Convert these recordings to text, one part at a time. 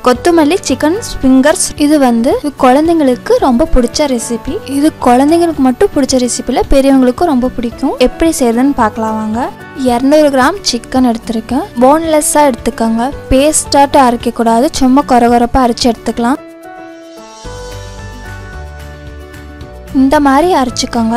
கொத்தமல்லி chicken fingers இது வந்து இது குழந்தைங்களுக்கு ரொம்ப பிடிச்ச ரெசிபி இது குழந்தைங்களுக்கு மட்டும் பிடிச்ச ரெசிபியில் பெரியவங்களுக்கும் ரொம்ப பிடிக்கும் எப்படி செய்யறதுன்னு பார்க்கலாம் வாங்க இரநூறு கிராம் சிக்கன் எடுத்திருக்கேன் போன்லெஸ்ஸாக எடுத்துக்கோங்க பேஸ்டாட்டு அரைக்கக்கூடாது சும்மா கொரகொரப்பாக அரைச்சி எடுத்துக்கலாம் இந்த மாதிரி அரைச்சிக்கோங்க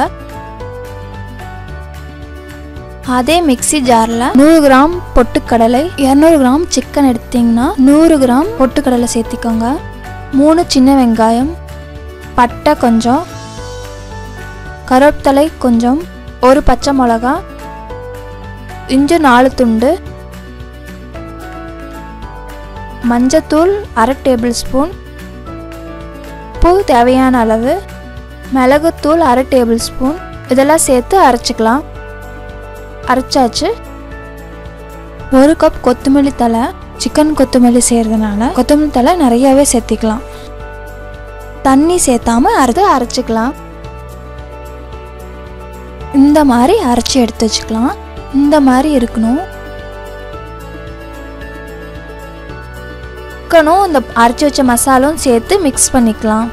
அதே மிக்ஸி ஜாரில் நூறு கிராம் பொட்டுக்கடலை இரநூறு கிராம் சிக்கன் எடுத்தீங்கன்னா நூறு கிராம் பொட்டுக்கடலை சேர்த்திக்கோங்க மூணு சின்ன வெங்காயம் பட்டை கொஞ்சம் கருவேப்பிலை கொஞ்சம் ஒரு பச்சை மிளகா இஞ்சி நாலு துண்டு மஞ்சத்தூள் அரை டேபிள் ஸ்பூன் உப்பு தேவையான அளவு மிளகுத்தூள் அரை டேபிள் ஸ்பூன் இதெல்லாம் சேர்த்து அரைச்சிக்கலாம் அரைச்சாச்சு ஒரு கப் கொத்தமல்லி தலை சிக்கன் கொத்தமல்லி செய்கிறதுனால கொத்தமல்லி தலை நிறையாவே சேர்த்திக்கலாம் தண்ணி சேர்த்தாம அரைத்து அரைச்சிக்கலாம் இந்த மாதிரி அரைச்சி எடுத்து வச்சுக்கலாம் இந்த மாதிரி இருக்கணும் இருக்கணும் இந்த அரைச்சி வச்ச மசாலும் சேர்த்து மிக்ஸ் பண்ணிக்கலாம்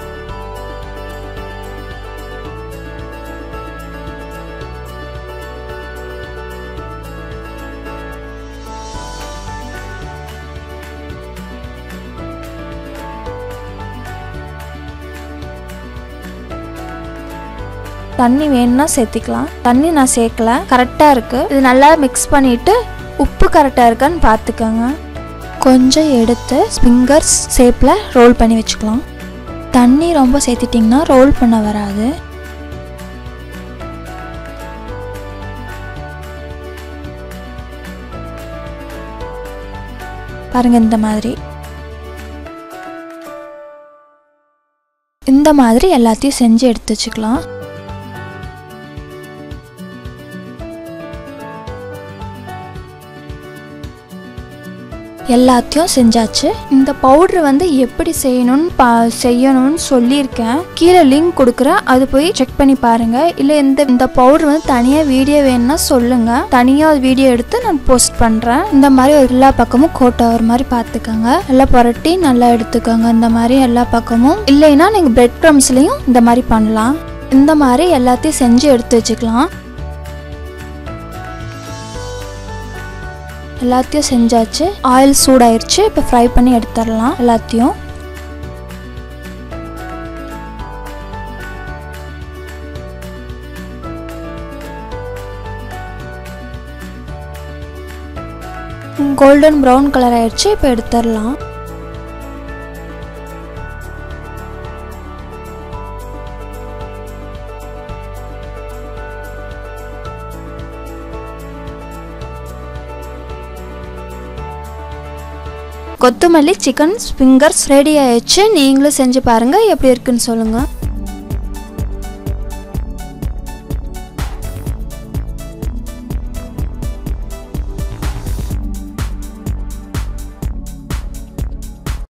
தண்ணி வேணும்னா சேர்த்திக்கலாம் தண்ணி நான் சேர்க்கல கரெக்டாக இருக்குது இது நல்லா மிக்ஸ் பண்ணிவிட்டு உப்பு கரெக்டாக இருக்கான்னு பார்த்துக்கோங்க கொஞ்சம் எடுத்து ஸ்பிங்கர்ஸ் ஷேப்பில் ரோல் பண்ணி வச்சுக்கலாம் தண்ணி ரொம்ப சேர்த்திட்டிங்கன்னா ரோல் பண்ண வராது பாருங்க இந்த மாதிரி இந்த மாதிரி எல்லாத்தையும் செஞ்சு எடுத்து வச்சுக்கலாம் எல்லாத்தையும் செஞ்சாச்சு இந்த பவுடர் வந்து எப்படி செய்யணும்னு பா செய்யணும்னு சொல்லியிருக்கேன் கீழே லிங்க் கொடுக்குறேன் அது போய் செக் பண்ணி பாருங்க இல்லை இந்த இந்த பவுடர் வந்து தனியாக வீடியோ வேணும்னா சொல்லுங்க தனியாக வீடியோ எடுத்து நான் போஸ்ட் பண்ணுறேன் இந்த மாதிரி ஒரு எல்லா பக்கமும் கோட் ஆகிற மாதிரி பார்த்துக்கோங்க எல்லாம் புரட்டி நல்லா எடுத்துக்கோங்க இந்த மாதிரி எல்லா பக்கமும் இல்லைன்னா நீங்கள் பிரெட் க்ரம்ஸ்லையும் இந்த மாதிரி பண்ணலாம் இந்த மாதிரி எல்லாத்தையும் செஞ்சு எடுத்து வச்சுக்கலாம் எல்லாத்தையும் செஞ்சாச்சு ஆயில் சூடாயிருச்சு இப்போ ஃப்ரை பண்ணி எடுத்துடலாம் எல்லாத்தையும் கோல்டன் ப்ரௌன் கலர் ஆயிடுச்சு இப்போ எடுத்துடலாம் கொத்தமல்லி சிக்கன் ஃபிங்கர்ஸ் ரெடி ஆயிடுச்சு நீங்களும் செஞ்சு பாருங்கள் எப்படி இருக்குன்னு சொல்லுங்கள்